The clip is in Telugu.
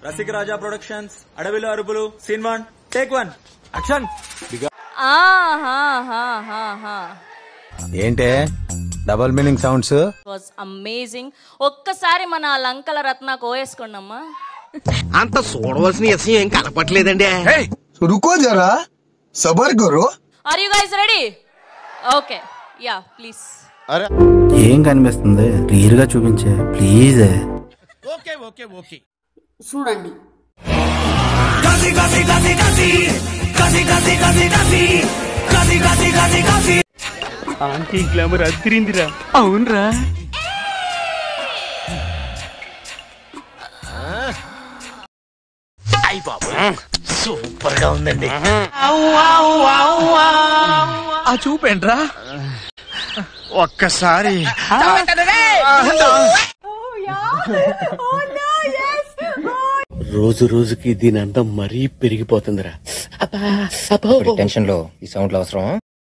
రసిక రాజా ప్రొడక్షన్స్ అడవిలో అరుపులు scene one take one action ఏంటే double meaning sounds was amazing ఒక్కసారి మన ఆ లంకల రత్న కోయేసుకోండమ్మా అంత చూడవలసిన విషయం ఏం కనపట్లేదండి रुको जरा सबर करो are you guys ready okay yeah please ఏం కనిపిస్తుంది క్లియర్ గా చూపించే ప్లీజ్ చూడండి ఆంటీ గ్లామర్ అద్దరిందిరా అవునరా సూపర్ గా ఉందండి ఆ చూపేంట్రా ఒక్కసారి రోజు రోజుకి దీని అందం మరీ పెరిగిపోతుందిరా టెన్షన్ లో ఈ సౌండ్లు అవసరం